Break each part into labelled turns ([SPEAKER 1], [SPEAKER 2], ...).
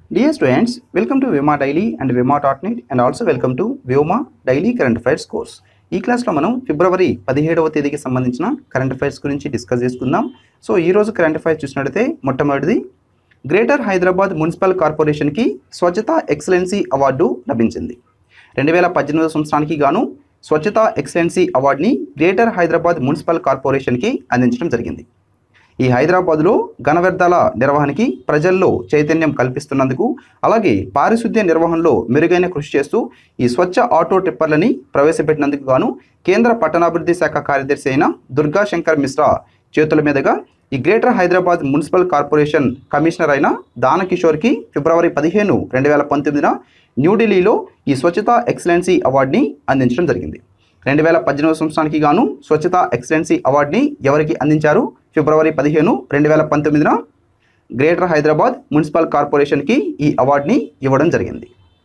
[SPEAKER 1] Dear students, welcome to Vima Daily and Vima.net and also welcome to Vima Daily Current Affairs course. ఈ క్లాస్లో మనం ఫిబ్రవరి పదిహేడవ తేదీకి సంబంధించిన కరెంట్ అఫైర్స్ గురించి డిస్కస్ చేసుకుందాం సో ఈ రోజు కరెంట్ అఫైర్స్ చూసినట్లయితే మొట్టమొదటిది గ్రేటర్ హైదరాబాద్ మున్సిపల్ కార్పొరేషన్కి స్వచ్ఛత ఎక్సలెన్సీ అవార్డు లభించింది రెండు వేల పద్దెనిమిదవ సంవత్సరానికి గాను స్వచ్ఛత ఎక్సలెన్సీ అవార్డుని గ్రేటర్ హైదరాబాద్ మున్సిపల్ కార్పొరేషన్కి అందించడం జరిగింది ఈ హైదరాబాద్లో ఘన వ్యర్థాల నిర్వహణకి ప్రజల్లో చైతన్యం కల్పిస్తున్నందుకు అలాగే పారిశుద్ధ్య నిర్వహణలో మెరుగైన కృషి చేస్తూ ఈ స్వచ్ఛ ఆటో టిప్పర్లని ప్రవేశపెట్టినందుకు గాను కేంద్ర పట్టణాభివృద్ధి శాఖ కార్యదర్శి అయిన దుర్గా శంకర్ మిశ్రా చేతుల మీదుగా ఈ greater Hyderabad municipal corporation commissioner అయిన దానకిషోర్కి ఫిబ్రవరి పదిహేను రెండు వేల పంతొమ్మిదిన న్యూఢిల్లీలో ఈ స్వచ్ఛత ఎక్సలెన్సీ అవార్డుని అందించడం జరిగింది రెండు వేల పద్దెనిమిది సంవత్సరానికి గాను స్వచ్ఛత ఎక్సలెన్సీ అవార్డుని ఎవరికి అందించారు ఫిబ్రవరి పదిహేను రెండు వేల పంతొమ్మిదిన గ్రేటర్ హైదరాబాద్ మున్సిపల్ కార్పొరేషన్కి ఈ అవార్డుని ఇవ్వడం జరిగింది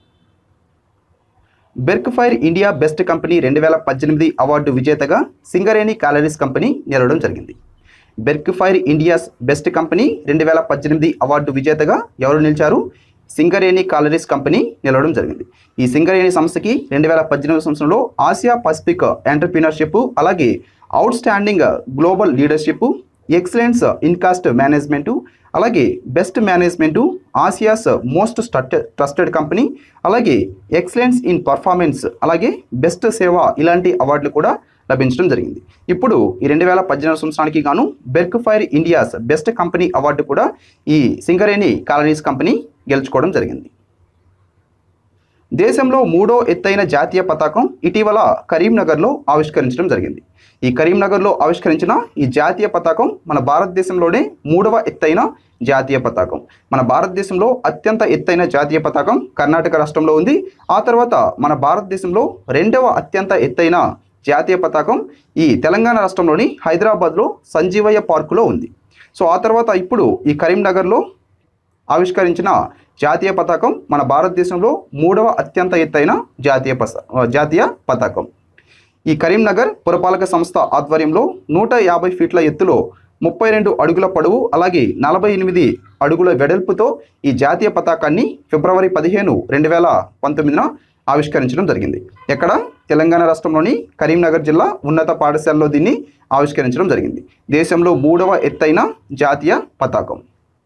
[SPEAKER 1] బెర్క్ ఫైర్ ఇండియా బెస్ట్ కంపెనీ రెండు వేల పద్దెనిమిది అవార్డు విజేతగా సింగరేణి క్యాలరీస్ కంపెనీ నిలవడం జరిగింది బెర్క్ ఫైర్ ఇండియాస్ బెస్ట్ కంపెనీ రెండు వేల పద్దెనిమిది అవార్డు విజేతగా ఎవరు నిలిచారు సింగరేణి కాలరీస్ కంపెనీ నిలవడం జరిగింది ఈ సింగరేణి సంస్థకి రెండు వేల పద్దెనిమిది సంవత్సరంలో ఆసియా పసిఫిక్ ఎంటర్ప్రీనర్షిప్ అలాగే outstanding global leadership excellence in cost management అలాగే best management Asia's most structure trusted company అలాగే ఎక్సలెన్స్ ఇన్ పర్ఫార్మెన్స్ అలాగే బెస్ట్ సేవ ఇలాంటి అవార్డులు కూడా లభించడం జరిగింది ఇప్పుడు ఈ రెండు వేల పద్దెనిమిది సంవత్సరానికి గాను బెర్క్ fire India's best company award కూడా ఈ సింగరేణి కాలనీస్ కంపెనీ గెలుచుకోవడం జరిగింది దేశంలో మూడో ఎత్తైన జాతీయ పతాకం ఇటీవల కరీంనగర్లో ఆవిష్కరించడం జరిగింది ఈ కరీంనగర్లో ఆవిష్కరించిన ఈ జాతీయ పతాకం మన భారతదేశంలోనే మూడవ ఎత్తైన జాతీయ పతాకం మన భారతదేశంలో అత్యంత ఎత్తైన జాతీయ పతాకం కర్ణాటక రాష్ట్రంలో ఉంది ఆ తర్వాత మన భారతదేశంలో రెండవ అత్యంత ఎత్తైన జాతీయ పతాకం ఈ తెలంగాణ రాష్ట్రంలోని హైదరాబాద్లో సంజీవయ్య పార్కులో ఉంది సో ఆ తర్వాత ఇప్పుడు ఈ కరీంనగర్లో ఆవిష్కరించిన జాతీయ పతాకం మన భారతదేశంలో మూడవ అత్యంత ఎత్తైన జాతీయ పస జాతీయ పతాకం ఈ కరీంనగర్ పురపాలక సంస్థ ఆధ్వర్యంలో నూట యాభై ఫీట్ల ఎత్తులో ముప్పై రెండు అడుగుల పొడవు అలాగే నలభై ఎనిమిది అడుగుల వెడల్పుతో ఈ జాతీయ పతాకాన్ని ఫిబ్రవరి పదిహేను రెండు వేల పంతొమ్మిదిన ఆవిష్కరించడం జరిగింది ఎక్కడ తెలంగాణ రాష్ట్రంలోని కరీంనగర్ జిల్లా ఉన్నత పాఠశాలలో దీన్ని ఆవిష్కరించడం జరిగింది దేశంలో మూడవ ఎత్తైన జాతీయ పతాకం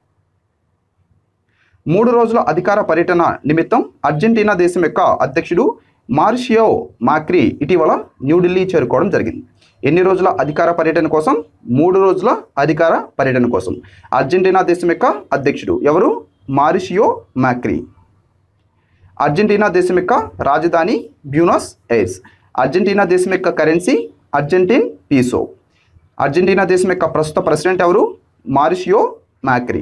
[SPEAKER 1] మూడు రోజుల అధికార పర్యటన నిమిత్తం అర్జెంటీనా దేశం యొక్క అధ్యక్షుడు మార్షియో మాక్రీ ఇటీవల న్యూఢిల్లీ చేరుకోవడం జరిగింది ఎన్ని రోజుల అధికార పర్యటన కోసం మూడు రోజుల అధికార పర్యటన కోసం అర్జెంటీనా దేశం యొక్క అధ్యక్షుడు ఎవరు మారిషియో మాక్రీ అర్జెంటీనా దేశం యొక్క రాజధాని బ్యూనస్ ఎయిర్స్ అర్జెంటీనా దేశం యొక్క కరెన్సీ అర్జెంటీన్ పీసో అర్జెంటీనా దేశం యొక్క ప్రస్తుత ప్రెసిడెంట్ ఎవరు Mauricio Macri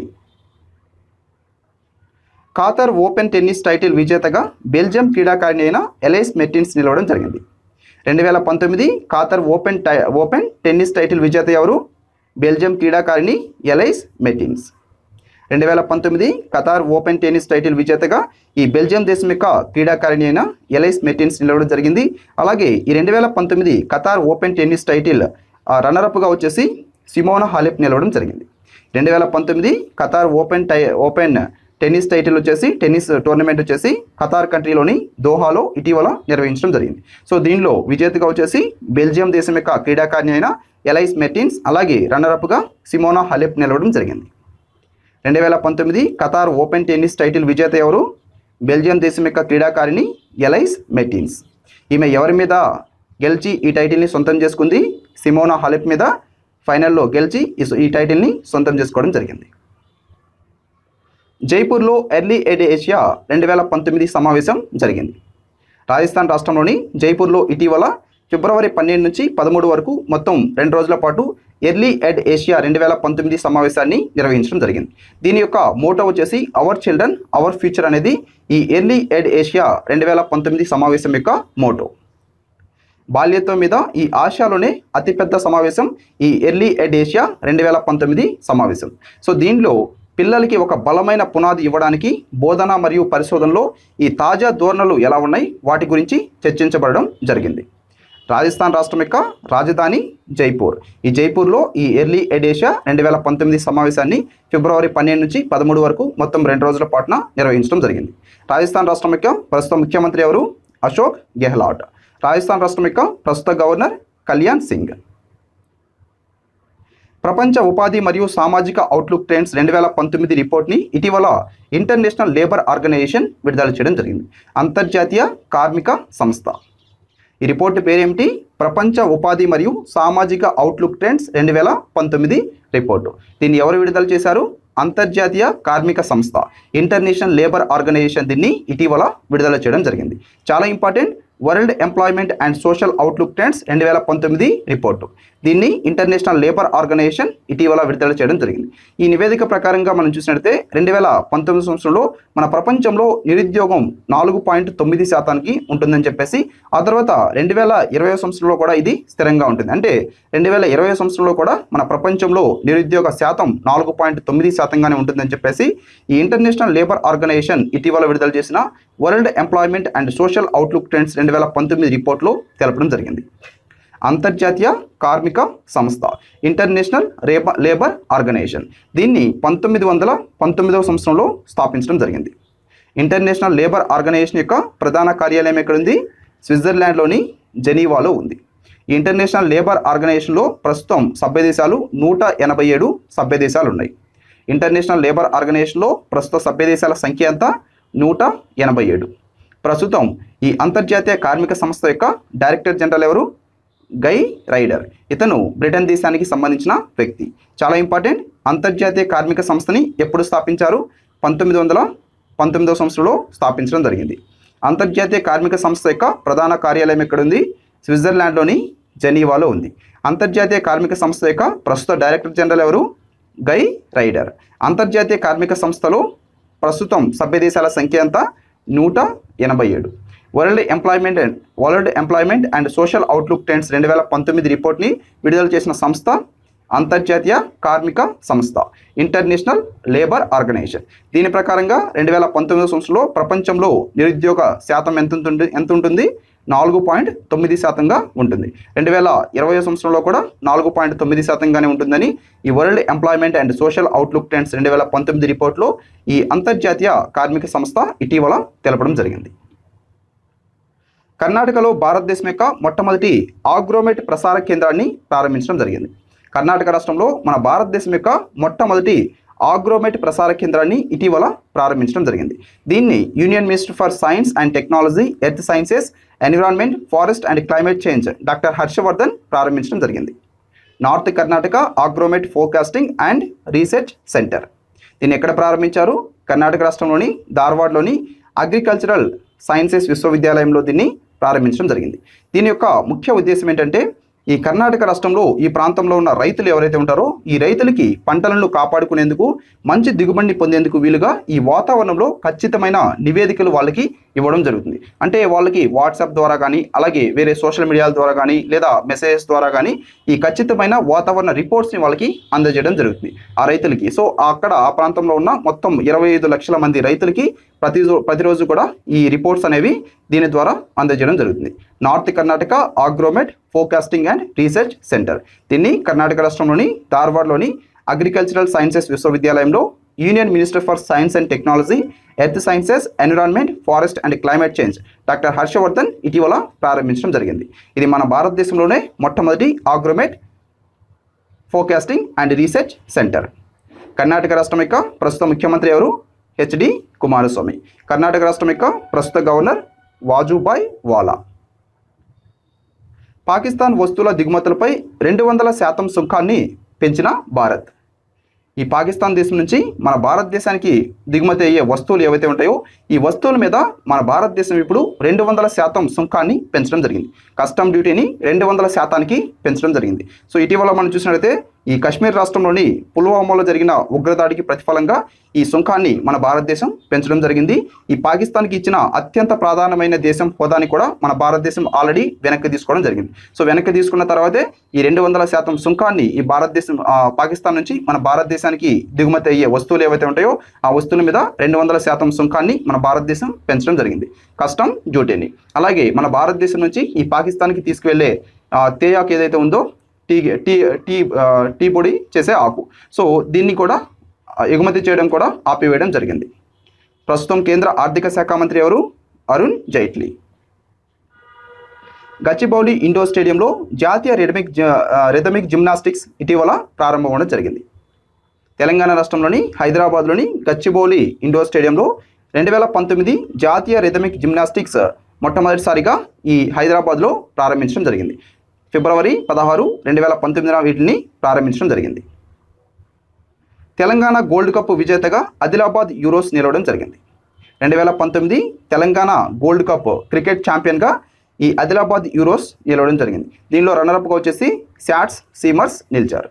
[SPEAKER 1] Qatar open tennis title విజేతగా బెల్జియం క్రీడాకారిణి అయిన ఎలైస్ మెట్టిన్స్ నిలవడం జరిగింది రెండు వేల పంతొమ్మిది Qatar open tie open tennis title విజేత ఎవరు బెల్జియం క్రీడాకారిణి ఎలైస్ మెట్టిన్స్ రెండు వేల పంతొమ్మిది ఖతార్ ఓపెన్ టెన్నిస్ టైటిల్ విజేతగా ఈ బెల్జియం దేశం యొక్క క్రీడాకారిణి అయిన ఎలైస్ మెట్టిన్స్ నిలవడం జరిగింది అలాగే ఈ రెండు వేల పంతొమ్మిది ఖతార్ ఓపెన్ టెన్నిస్ టైటిల్ రన్నరప్గా వచ్చేసి సిమోనా హాలెప్ నిలవడం జరిగింది రెండు వేల పంతొమ్మిది Qatar open tie open tennis title వచ్చేసి టెన్నిస్ టోర్నమెంట్ వచ్చేసి ఖతార్ కంట్రీలోని దోహాలో ఇటీవల నిర్వహించడం జరిగింది సో దీనిలో విజేతగా వచ్చేసి బెల్జియం దేశం యొక్క క్రీడాకారిణి అయిన ఎలైస్ మెటిన్స్ అలాగే రన్నరప్గా సిమోనా హలెప్ నిలవడం జరిగింది రెండు వేల పంతొమ్మిది ఖతార్ ఓపెన్ టెన్నిస్ టైటిల్ విజేత ఎవరు బెల్జియం దేశం యొక్క క్రీడాకారిణి ఎలైస్ మెటిన్స్ ఈమె ఎవరి మీద గెలిచి ఈ టైటిల్ని సొంతం చేసుకుంది సిమోనా హలెప్ మీద ఫైనల్లో గెలిచి ఈ- ఈ టైటిల్ని సొంతం చేసుకోవడం జరిగింది జైపూర్లో ఎర్లీ ఎడ్ ఏషియా రెండు వేల పంతొమ్మిది సమావేశం జరిగింది రాజస్థాన్ రాష్ట్రంలోని జైపూర్లో ఇటీవల ఫిబ్రవరి పన్నెండు నుంచి పదమూడు వరకు మొత్తం రెండు రోజుల పాటు ఎర్లీ ఎడ్ ఏషియా రెండు వేల పంతొమ్మిది సమావేశాన్ని నిర్వహించడం జరిగింది దీని యొక్క మోటో వచ్చేసి అవర్ చిల్డ్రన్ అవర్ ఫ్యూచర్ అనేది ఈ ఎర్లీ ఎడ్ ఏషియా రెండు వేల పంతొమ్మిది సమావేశం యొక్క మోటో బాల్యత్వం మీద ఈ ఆసియాలోనే అతిపెద్ద సమావేశం ఈ ఎర్లీ ఎడ్ ఏషియా రెండు వేల పంతొమ్మిది సమావేశం సో దీనిలో పిల్లలకి ఒక బలమైన పునాది ఇవ్వడానికి బోధన మరియు పరిశోధనలో ఈ తాజా ధోరణులు ఎలా ఉన్నాయి వాటి గురించి చర్చించబడడం జరిగింది రాజస్థాన్ రాష్ట్రం యొక్క రాజధాని జైపూర్ ఈ జైపూర్లో ఈ ఎర్లీ ఎడేషియా రెండు వేల పంతొమ్మిది సమావేశాన్ని ఫిబ్రవరి పన్నెండు నుంచి పదమూడు వరకు మొత్తం రెండు రోజుల పాటున నిర్వహించడం జరిగింది రాజస్థాన్ రాష్ట్రం యొక్క ప్రస్తుత ముఖ్యమంత్రి ఎవరు అశోక్ గెహ్లాట్ రాజస్థాన్ రాష్ట్రం యొక్క ప్రస్తుత గవర్నర్ కళ్యాణ్ సింగ్ ప్రపంచ ఉపాధి మరియు సామాజిక అవుట్లుక్ ట్రెండ్స్ రెండు వేల పంతొమ్మిది రిపోర్ట్ని ఇటీవల ఇంటర్నేషనల్ లేబర్ ఆర్గనైజేషన్ విడుదల చేయడం జరిగింది అంతర్జాతీయ కార్మిక సంస్థ ఈ రిపోర్ట్ పేరేమిటి ప్రపంచ ఉపాధి మరియు సామాజిక అవుట్లుక్ ట్రెండ్స్ రెండు వేల పంతొమ్మిది రిపోర్టు దీన్ని ఎవరు విడుదల చేశారు అంతర్జాతీయ కార్మిక సంస్థ ఇంటర్నేషనల్ లేబర్ ఆర్గనైజేషన్ దీన్ని ఇటీవల విడుదల చేయడం జరిగింది చాలా important world employment and social outlook trends రెండు వేల పంతొమ్మిది రిపోర్టు దీన్ని ఇంటర్నేషనల్ లేబర్ ఆర్గనైజేషన్ ఇటీవల విడుదల చేయడం జరిగింది ఈ నివేదిక ప్రకారంగా మనం చూసినట్లయితే రెండు వేల పంతొమ్మిది సంవత్సరంలో మన ప్రపంచంలో నిరుద్యోగం నాలుగు పాయింట్ తొమ్మిది శాతానికి ఉంటుందని చెప్పేసి ఆ తర్వాత రెండు వేల ఇరవై సంవత్సరంలో కూడా ఇది స్థిరంగా ఉంటుంది అంటే రెండు వేల ఇరవై సంవత్సరంలో కూడా మన ప్రపంచంలో నిరుద్యోగ శాతం నాలుగు పాయింట్ తొమ్మిది శాతంగానే ఉంటుందని చెప్పేసి ఈ ఇంటర్నేషనల్ లేబర్ ఆర్గనైజేషన్ ఇటీవల విడుదల చేసిన world employment and social outlook trends రెండు వేల పంతొమ్మిది రిపోర్ట్లో తెలపడం జరిగింది అంతర్జాతీయ కార్మిక సంస్థ ఇంటర్నేషనల్ లేబర్ లేబర్ ఆర్గనైజేషన్ దీన్ని పంతొమ్మిది వందల పంతొమ్మిదవ సంవత్సరంలో స్థాపించడం జరిగింది ఇంటర్నేషనల్ లేబర్ ఆర్గనైజేషన్ యొక్క ప్రధాన కార్యాలయం ఎక్కడుంది స్విట్జర్లాండ్లోని జెనీవాలో ఉంది ఈ ఇంటర్నేషనల్ లేబర్ ఆర్గనైజేషన్లో ప్రస్తుతం సభ్య దేశాలు నూట ఎనభై ఏడు సభ్య దేశాలు ఉన్నాయి ఇంటర్నేషనల్ లేబర్ ఆర్గనైజేషన్లో ప్రస్తుత సభ్య దేశాల సంఖ్య ఎంత నూట ఎనభై ఏడు ప్రస్తుతం ఈ అంతర్జాతీయ కార్మిక సంస్థ యొక్క డైరెక్టర్ జనరల్ ఎవరు గై రైడర్ ఇతను బ్రిటన్ దేశానికి సంబంధించిన వ్యక్తి చాలా ఇంపార్టెంట్ అంతర్జాతీయ కార్మిక సంస్థని ఎప్పుడు స్థాపించారు పంతొమ్మిది వందల పంతొమ్మిదవ సంవత్సరంలో స్థాపించడం జరిగింది అంతర్జాతీయ కార్మిక సంస్థ యొక్క ప్రధాన కార్యాలయం ఎక్కడుంది స్విట్జర్లాండ్లోని జెనీవాలో ఉంది అంతర్జాతీయ కార్మిక సంస్థ యొక్క ప్రస్తుత డైరెక్టర్ జనరల్ ఎవరు గై రైడర్ అంతర్జాతీయ కార్మిక సంస్థలో ప్రస్తుతం సభ్య దేశాల సంఖ్య ఎంత నూట ఎనభై ఏడు world employment and world employment and social outlook trends రెండు వేల పంతొమ్మిది రిపోర్ట్ని విడుదల చేసిన సంస్థ అంతర్జాతీయ కార్మిక సంస్థ ఇంటర్నేషనల్ లేబర్ ఆర్గనైజేషన్ దీని ప్రకారంగా రెండు వేల పంతొమ్మిది సంవత్సరంలో ప్రపంచంలో నిరుద్యోగ శాతం ఎంత ఉంటుంది ఎంత ఉంటుంది నాలుగు పాయింట్ తొమ్మిది శాతంగా ఉంటుంది రెండు వేల ఇరవై సంవత్సరంలో కూడా నాలుగు పాయింట్ తొమ్మిది శాతంగానే ఉంటుందని ఈ world employment and social outlook trends రెండు వేల పంతొమ్మిది రిపోర్ట్లో ఈ అంతర్జాతీయ కార్మిక సంస్థ ఇటీవల తెలపడం జరిగింది కర్ణాటకలో భారతదేశం యొక్క మొట్టమొదటి ఆగ్రోమెట్ ప్రసార కేంద్రాన్ని ప్రారంభించడం జరిగింది కర్ణాటక రాష్ట్రంలో మన భారతదేశం యొక్క మొట్టమొదటి ఆగ్రోమెట్ ప్రసార కేంద్రాన్ని ఇటీవల ప్రారంభించడం జరిగింది దీన్ని union minister for science and technology earth sciences environment forest and climate change doctor Harshvardhan ప్రారంభించడం జరిగింది north Karnataka agromet forecasting and research centre దీన్ని ఎక్కడ ప్రారంభించారు కర్ణాటక రాష్ట్రంలోని ధార్వాడ్లోని అగ్రికల్చరల్ సైన్సెస్ విశ్వవిద్యాలయంలో దీన్ని ప్రారంభించడం జరిగింది దీని యొక్క ముఖ్య ఉద్దేశం ఏంటంటే ఈ కర్ణాటక రాష్ట్రంలో ఈ ప్రాంతంలో ఉన్న రైతులు ఎవరైతే ఉంటారో ఈ రైతులకి పంటలను కాపాడుకునేందుకు మంచి దిగుబడిని పొందేందుకు వీలుగా ఈ వాతావరణంలో ఖచ్చితమైన నివేదికలు వాళ్ళకి ఇవ్వడం జరుగుతుంది అంటే వాళ్ళకి వాట్సాప్ ద్వారా కానీ అలాగే వేరే సోషల్ మీడియాల ద్వారా కానీ లేదా మెసేజెస్ ద్వారా కానీ ఈ ఖచ్చితమైన వాతావరణ రిపోర్ట్స్ని వాళ్ళకి అందజేయడం జరుగుతుంది ఆ రైతులకి సో అక్కడ ఆ ప్రాంతంలో ఉన్న మొత్తం ఇరవై ఐదు లక్షల మంది రైతులకి ప్రతి ప్రతిరోజు కూడా ఈ రిపోర్ట్స్ అనేవి దీని ద్వారా అందజేయడం జరుగుతుంది north Karnataka agromet forecasting and research centre దీన్ని కర్ణాటక రాష్ట్రంలోని ధార్వాడ్లోని అగ్రికల్చరల్ సైన్సెస్ విశ్వవిద్యాలయంలో union minister for science and technology earth sciences environment forest and climate change doctor Harshvardhan ఇటీవల ప్రారంభించడం జరిగింది ఇది మన భారతదేశంలోనే మొట్టమొదటి agromet forecasting and research centre Karnataka రాష్ట్రం యొక్క ప్రస్తుత ముఖ్యమంత్రి ఎవరు హెచ్డి కుమారస్వామి కర్ణాటక రాష్ట్రం యొక్క ప్రస్తుత గవర్నర్ వాజుభాయ్ వాలా పాకిస్తాన్ వస్తువుల దిగుమతులపై రెండు వందల శాతం సుంకాన్ని పెంచిన భారత్ ఈ పాకిస్తాన్ దేశం నుంచి మన భారతదేశానికి దిగుమతి అయ్యే వస్తువులు ఏవైతే ఉంటాయో ఈ వస్తువుల మీద మన భారతదేశం ఇప్పుడు రెండు వందల శాతం సుంకాన్ని పెంచడం జరిగింది కస్టమ్ డ్యూటీని రెండు వందల శాతానికి పెంచడం జరిగింది సో ఇటీవల మనం చూసినట్లయితే ఈ కశ్మీర్ రాష్ట్రంలోని పుల్వామాలో జరిగిన ఉగ్రదాడికి ప్రతిఫలంగా ఈ సుంకాన్ని మన భారతదేశం పెంచడం జరిగింది ఈ పాకిస్తాన్కి ఇచ్చిన అత్యంత ప్రధానమైన దేశం హోదాని కూడా మన భారతదేశం ఆల్రెడీ వెనక్కి తీసుకోవడం జరిగింది సో వెనక్కి తీసుకున్న తర్వాతే ఈ రెండు వందల శాతం సుంకాన్ని ఈ భారతదేశం ఆ, పాకిస్తాన్ నుంచి మన భారతదేశానికి దిగుమతి అయ్యే వస్తువులు ఏవైతే ఉంటాయో ఆ వస్తువుల మీద రెండు వందల శాతం సుంకాన్ని మన భారతదేశం పెంచడం జరిగింది కస్టమ్ డ్యూటీని అలాగే మన భారతదేశం నుంచి ఈ పాకిస్తాన్కి తీసుకువెళ్ళే ఆ, తేయాకు ఏదైతే ఉందో టీ టీ టీ ఆ, టీ పొడి చేసే ఆకు సో దీన్ని కూడా ఆ, ఎగుమతి చేయడం కూడా ఆపివేయడం జరిగింది ప్రస్తుతం కేంద్ర ఆర్థిక శాఖ మంత్రి ఎవరు అరుణ్ జైట్లీ గచ్చిబౌలి ఇండోర్ స్టేడియంలో జాతీయ రెడమిక్ జ- ఆ, రిథమిక్ జిమ్నాస్టిక్స్ ఇటీవల ప్రారంభమవడం జరిగింది తెలంగాణ రాష్ట్రంలోని హైదరాబాద్లోని గచ్చిబౌలి ఇండోర్ స్టేడియంలో రెండు వేల పంతొమ్మిది జాతీయ రిథమిక్ జిమ్నాస్టిక్స్ మొట్టమొదటిసారిగా ఈ హైదరాబాద్లో ప్రారంభించడం జరిగింది ఫిబ్రవరి పదహారు రెండు వేల పంతొమ్మిదిన వీటిని ప్రారంభించడం జరిగింది తెలంగాణ గోల్డ్ కప్ విజేతగా ఆదిలాబాద్ యూరోస్ నిలవడం జరిగింది రెండు వేల పంతొమ్మిది తెలంగాణ గోల్డ్ కప్ క్రికెట్ ఛాంపియన్గా ఈ ఆదిలాబాద్ యూరోస్ నిలవడం జరిగింది దీనిలో రన్నరప్గా వచ్చేసి శాట్స్ సీమర్స్ నిలిచారు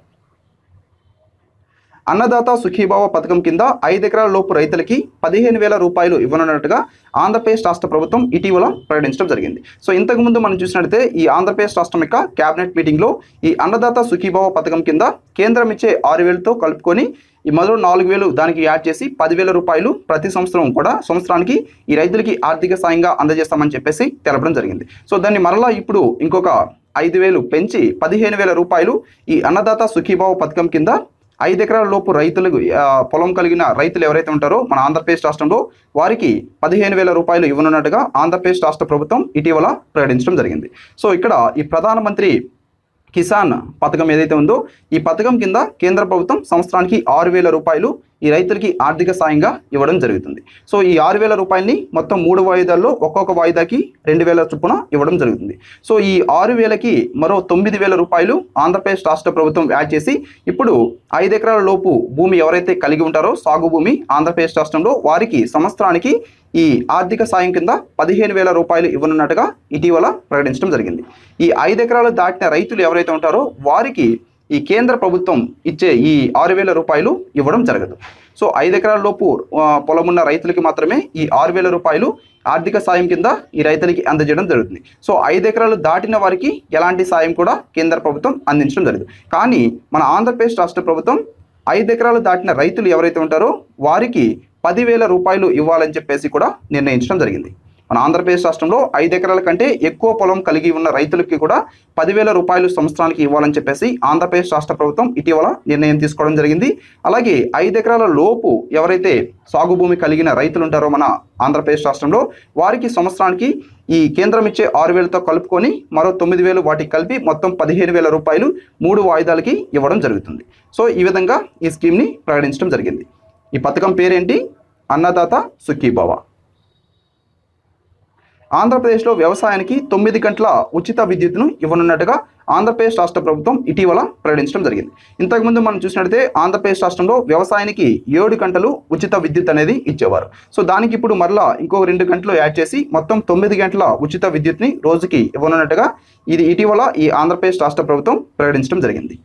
[SPEAKER 1] అన్నదాత సుఖీభావ పథకం కింద ఐదు ఎకరాల లోపు రైతులకి పదిహేను వేల రూపాయలు ఇవ్వనున్నట్టుగా ఆంధ్రప్రదేశ్ రాష్ట్ర ప్రభుత్వం ఇటీవల ప్రకటించడం జరిగింది సో ఇంతకుముందు మనం చూసినట్లయితే ఈ ఆంధ్రప్రదేశ్ రాష్ట్రం యొక్క కేబినెట్ మీటింగ్లో ఈ అన్నదాత సుఖీభావ పథకం కింద కేంద్రం ఇచ్చే ఆరు వేలతో కలుపుకొని ఈ మొదలు నాలుగు వేలు దానికి యాడ్ చేసి పదివేల రూపాయలు ప్రతి సంవత్సరం కూడా సంవత్సరానికి ఈ రైతులకి ఆర్థిక సాయంగా అందజేస్తామని చెప్పేసి తెలపడం జరిగింది సో దాన్ని మరలా ఇప్పుడు ఇంకొక ఐదు వేలు పెంచి పదిహేను వేల రూపాయలు ఈ అన్నదాత సుఖీభావ పథకం కింద ఐదు ఎకరాల లోపు రైతులకు ఆ, పొలం కలిగిన రైతులు ఎవరైతే ఉంటారో మన ఆంధ్రప్రదేశ్ రాష్ట్రంలో వారికి పదిహేను వేల రూపాయలు ఇవ్వనున్నట్టుగా ఆంధ్రప్రదేశ్ రాష్ట్ర ప్రభుత్వం ఇటీవల ప్రకటించడం జరిగింది సో ఇక్కడ ఈ ప్రధానమంత్రి కిసాన్ పథకం ఏదైతే ఉందో ఈ పథకం కింద కేంద్ర ప్రభుత్వం సంవత్సరానికి ఆరు వేల రూపాయలు ఈ రైతులకి ఆర్థిక సాయంగా ఇవ్వడం జరుగుతుంది సో ఈ ఆరు వేల రూపాయలని మొత్తం మూడు వాయిదాల్లో ఒక్కొక్క వాయిదాకి రెండు వేల చొప్పున ఇవ్వడం జరుగుతుంది సో ఈ ఆరు వేలకి మరో తొమ్మిది వేల రూపాయలు ఆంధ్రప్రదేశ్ రాష్ట్ర ప్రభుత్వం యాడ్ చేసి ఇప్పుడు ఐదు ఎకరాల లోపు భూమి ఎవరైతే కలిగి ఉంటారో సాగు భూమి ఆంధ్రప్రదేశ్ రాష్ట్రంలో వారికి సంవత్సరానికి ఈ ఆర్థిక సాయం కింద పదిహేను వేల రూపాయలు ఇవ్వనున్నట్టుగా ఇటీవల ప్రకటించడం జరిగింది ఈ ఐదు ఎకరాలు దాటిన రైతులు ఎవరైతే ఉంటారో వారికి ఈ కేంద్ర ప్రభుత్వం ఇచ్చే ఈ ఆరు వేల రూపాయలు ఇవ్వడం జరగదు సో ఐదు ఎకరాల లోపు ఆ, పొలం ఉన్న రైతులకి మాత్రమే ఈ ఆరు వేల రూపాయలు ఆర్థిక సాయం కింద ఈ రైతులకి అందజేయడం జరుగుతుంది సో ఐదు ఎకరాలు దాటిన వారికి ఎలాంటి సాయం కూడా కేంద్ర ప్రభుత్వం అందించడం జరగదు కానీ మన ఆంధ్రప్రదేశ్ రాష్ట్ర ప్రభుత్వం ఐదు ఎకరాలు దాటిన రైతులు ఎవరైతే ఉంటారో వారికి పదివేల రూపాయలు ఇవ్వాలని చెప్పేసి కూడా నిర్ణయించడం జరిగింది మన ఆంధ్రప్రదేశ్ రాష్ట్రంలో ఐదు ఎకరాల కంటే ఎక్కువ పొలం కలిగి ఉన్న రైతులకి కూడా పదివేల రూపాయలు సంవత్సరానికి ఇవ్వాలని చెప్పేసి ఆంధ్రప్రదేశ్ రాష్ట్ర ప్రభుత్వం ఇటీవల నిర్ణయం తీసుకోవడం జరిగింది అలాగే ఐదు ఎకరాల లోపు ఎవరైతే సాగు భూమి కలిగిన రైతులు ఉంటారో మన ఆంధ్రప్రదేశ్ రాష్ట్రంలో వారికి సంవత్సరానికి ఈ కేంద్రం ఇచ్చే ఆరు వేలతో కలుపుకొని మరో తొమ్మిది వేలు వాటికి కలిపి మొత్తం పదిహేను వేల రూపాయలు మూడు వాయిదాలకి ఇవ్వడం జరుగుతుంది సో ఈ విధంగా ఈ స్కీమ్ని ప్రకటించడం జరిగింది ఈ పథకం పేరేంటి అన్నదాత సుఖీభవ ఆంధ్రప్రదేశ్లో వ్యవసాయానికి తొమ్మిది గంటల ఉచిత విద్యుత్తును ఇవ్వనున్నట్టుగా ఆంధ్రప్రదేశ్ రాష్ట్ర ప్రభుత్వం ఇటీవల ప్రకటించడం జరిగింది ఇంతకుముందు మనం చూసినట్లయితే ఆంధ్రప్రదేశ్ రాష్ట్రంలో వ్యవసాయానికి ఏడు గంటలు ఉచిత విద్యుత్ అనేది ఇచ్చేవారు సో దానికి ఇప్పుడు మరలా ఇంకో రెండు గంటలు యాడ్ చేసి మొత్తం తొమ్మిది గంటల ఉచిత విద్యుత్ని రోజుకి ఇవ్వనున్నట్టుగా ఇది ఇటీవల ఈ ఆంధ్రప్రదేశ్ రాష్ట్ర ప్రభుత్వం ప్రకటించడం జరిగింది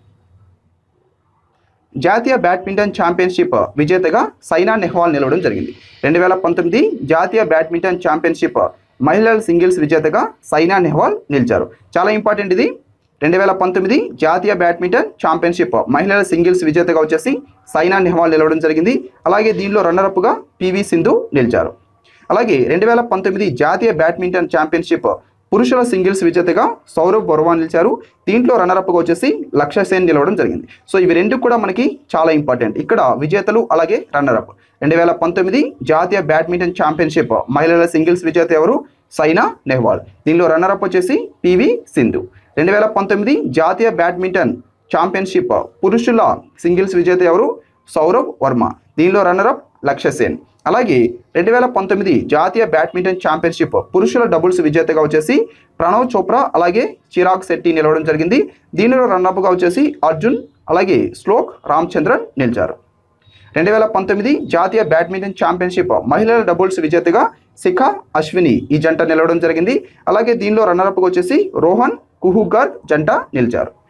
[SPEAKER 1] జాతీయ బ్యాడ్మింటన్ ఛాంపియన్షిప్ విజేతగా సైనా నెహ్వాల్ నిలవడం జరిగింది రెండు వేల పంతొమ్మిది జాతీయ బ్యాడ్మింటన్ ఛాంపియన్షిప్ మహిళల సింగిల్స్ విజేతగా సైనా నెహ్వాల్ నిలిచారు చాలా ఇంపార్టెంట్ ఇది రెండు వేల పంతొమ్మిది జాతీయ బ్యాడ్మింటన్ ఛాంపియన్షిప్ మహిళల సింగిల్స్ విజేతగా వచ్చేసి సైనా నెహ్వాల్ నిలవడం జరిగింది అలాగే దీనిలో రన్నరప్గా పివి సింధు నిలిచారు అలాగే రెండు వేల పంతొమ్మిది జాతీయ బ్యాడ్మింటన్ ఛాంపియన్షిప్ పురుషుల సింగిల్స్ విజేతగా సౌరవ్ బొర్వా నిలిచారు దీంట్లో రన్నరప్గా వచ్చేసి లక్ష్య సేన్ నిలవడం జరిగింది సో ఇవి రెండు కూడా మనకి చాలా ఇంపార్టెంట్ ఇక్కడ విజేతలు అలాగే రన్నరప్ రెండు వేల పంతొమ్మిది జాతీయ బ్యాడ్మింటన్ ఛాంపియన్షిప్ మహిళల సింగిల్స్ విజేత ఎవరు సైనా నెహ్వాల్ దీనిలో రన్నరప్ వచ్చేసి పివి సింధు రెండు వేల పంతొమ్మిది జాతీయ బ్యాడ్మింటన్ ఛాంపియన్షిప్ పురుషుల సింగిల్స్ విజేత ఎవరు సౌరవ్ వర్మ దీనిలో రన్నరప్ లక్ష్య సేన్ అలాగే రెండు వేల పంతొమ్మిది జాతీయ బ్యాడ్మింటన్ ఛాంపియన్షిప్ పురుషుల డబుల్స్ విజేతగా వచ్చేసి ప్రణవ్ చోప్రా అలాగే చిరాగ్ శెట్టి నిలవడం జరిగింది దీనిలో రన్నప్గా వచ్చేసి అర్జున్ అలాగే శ్లోక్ రామచంద్రన్ నిలిచారు రెండు వేల పంతొమ్మిది జాతీయ బ్యాడ్మింటన్ ఛాంపియన్షిప్ మహిళల డబుల్స్ విజేతగా శిఖ అశ్విని ఈ జంట నిలవడం జరిగింది అలాగే దీనిలో రన్నరప్గా వచ్చేసి రోహన్ కుహుగర్ జంట నిలిచారు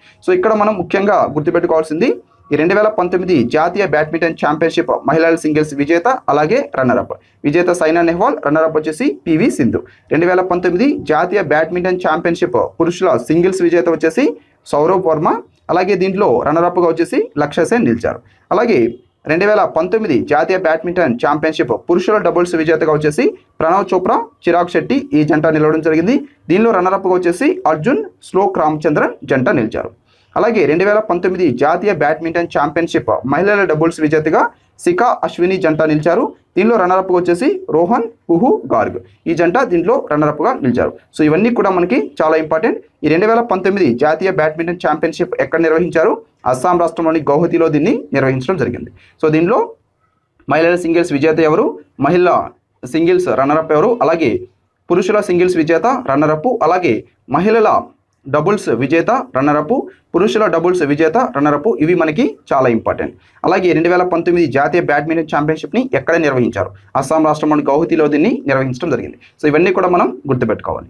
[SPEAKER 1] సో ఇక్కడ మనం ముఖ్యంగా గుర్తుపెట్టుకోవాల్సింది ఈ రెండు వేల పంతొమ్మిది జాతీయ బ్యాడ్మింటన్ ఛాంపియన్షిప్ మహిళల సింగిల్స్ విజేత అలాగే రన్నరప్ విజేత సైనా నెహ్వాల్ రన్నరప్ వచ్చేసి పివి సింధు రెండు వేల పంతొమ్మిది జాతీయ బ్యాడ్మింటన్ ఛాంపియన్షిప్ పురుషుల సింగిల్స్ విజేత వచ్చేసి సౌరవ్ వర్మ అలాగే దీంట్లో రన్నరప్గా వచ్చేసి లక్ష్య సేన్ నిలిచారు అలాగే రెండు వేల పంతొమ్మిది జాతీయ బ్యాడ్మింటన్ ఛాంపియన్షిప్ పురుషుల డబుల్స్ విజేతగా వచ్చేసి ప్రణవ్ చోప్రా చిరాగ్ శెట్టి ఈ జంట నిలవడం జరిగింది దీనిలో రన్నరప్గా వచ్చేసి అర్జున్ శ్లోక్ రామచంద్రన్ జంట నిలిచారు అలాగే రెండు వేల పంతొమ్మిది జాతీయ బ్యాడ్మింటన్ ఛాంపియన్షిప్ మహిళల డబుల్స్ విజేతగా సికా అశ్విని జంట నిలిచారు దీనిలో రన్నరప్గా వచ్చేసి రోహన్ కుహు గార్గ్ ఈ జంట దీంట్లో రన్నరప్గా నిలిచారు సో ఇవన్నీ కూడా మనకి చాలా ఇంపార్టెంట్ ఈ రెండు వేల పంతొమ్మిది జాతీయ బ్యాడ్మింటన్ ఛాంపియన్షిప్ ఎక్కడ నిర్వహించారు అస్సాం రాష్ట్రంలోని గౌహతిలో దీన్ని నిర్వహించడం జరిగింది సో దీనిలో మహిళల సింగిల్స్ విజేత ఎవరు మహిళ సింగిల్స్ రన్నరప్ ఎవరు అలాగే పురుషుల సింగిల్స్ విజేత రన్నరప్ అలాగే మహిళల డబుల్స్ విజేత రన్నరప్ పురుషుల డబుల్స్ విజేత రన్నరప్ ఇవి మనకి చాలా ఇంపార్టెంట్ అలాగే రెండు వేల పంతొమ్మిది జాతీయ బ్యాడ్మింటన్ ఛాంపియన్షిప్ని ఎక్కడ నిర్వహించారు అస్సాం రాష్ట్రంలోని గౌహతిలో దీన్ని నిర్వహించడం జరిగింది సో ఇవన్నీ కూడా మనం గుర్తుపెట్టుకోవాలి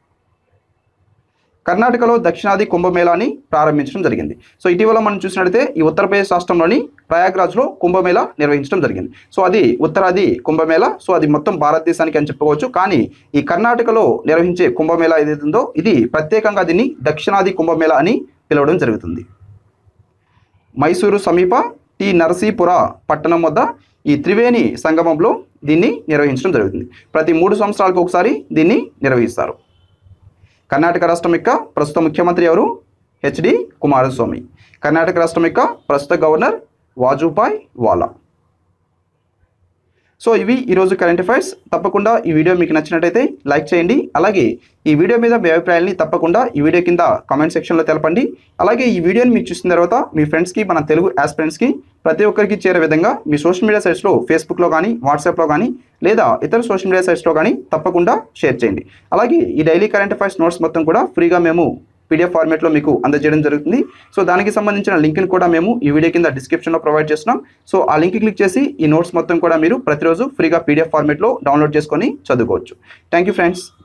[SPEAKER 1] కర్ణాటకలో దక్షిణాది కుంభమేళాని ప్రారంభించడం జరిగింది సో ఇటీవల మనం చూసినట్లయితే ఈ ఉత్తరప్రదేశ్ రాష్ట్రంలోని ప్రయాగ్రాజ్లో కుంభమేళా నిర్వహించడం జరిగింది సో అది ఉత్తరాది కుంభమేళా సో అది మొత్తం భారతదేశానికి అని చెప్పుకోవచ్చు కానీ ఈ కర్ణాటకలో నిర్వహించే కుంభమేళా ఏదైతే ఉందో ఇది ప్రత్యేకంగా దీన్ని దక్షిణాది కుంభమేళా అని పిలవడం జరుగుతుంది మైసూరు సమీప టి నరసీపుర పట్టణం వద్ద ఈ త్రివేణి సంగమంలో దీన్ని నిర్వహించడం జరుగుతుంది ప్రతి మూడు సంవత్సరాలకు ఒకసారి దీన్ని నిర్వహిస్తారు కర్ణాటక రాష్ట్రం యొక్క ప్రస్తుత ముఖ్యమంత్రి ఎవరు హెచ్డి కుమారస్వామి కర్ణాటక రాష్ట్రం యొక్క ప్రస్తుత గవర్నర్ వాజుపాయ్ వాలా సో ఇవి ఈరోజు కరెంట్ అఫైర్స్ తప్పకుండా ఈ వీడియో మీకు నచ్చినట్టయితే లైక్ చేయండి అలాగే ఈ వీడియో మీద మీ అభిప్రాయాన్ని తప్పకుండా ఈ వీడియో కింద కామెంట్ సెక్షన్లో తెలపండి అలాగే ఈ వీడియోని మీకు చూసిన తర్వాత మీ ఫ్రెండ్స్కి మన తెలుగు ఆస్పిరెంట్స్కి ప్రతి ఒక్కరికి చేరే విధంగా మీ సోషల్ మీడియా సైట్స్లో ఫేస్బుక్లో కానీ వాట్సాప్లో కానీ లేదా ఇతర సోషల్ మీడియా సైట్స్లో కానీ తప్పకుండా షేర్ చేయండి అలాగే ఈ డైలీ కరెంట్ అఫైర్స్ నోట్స్ మొత్తం కూడా ఫ్రీగా మేము పీడిఎఫ్ ఫార్మేట్లో మీకు అందజేయడం జరుగుతుంది సో దానికి సంబంధించిన లింక్ని కూడా మేము ఈ వీడియో కింద డిస్క్రిప్షన్లో ప్రొవైడ్ చేస్తున్నాం సో ఆ లింక్ క్లిక్ చేసి ఈ నోట్స్ మొత్తం కూడా మీరు ప్రతిరోజు ఫ్రీగా పీడిఎఫ్ ఫార్మేట్లో డౌన్లోడ్ చేసుకొని చదువుకోవచ్చు థ్యాంక్ యూ ఫ్రెండ్స్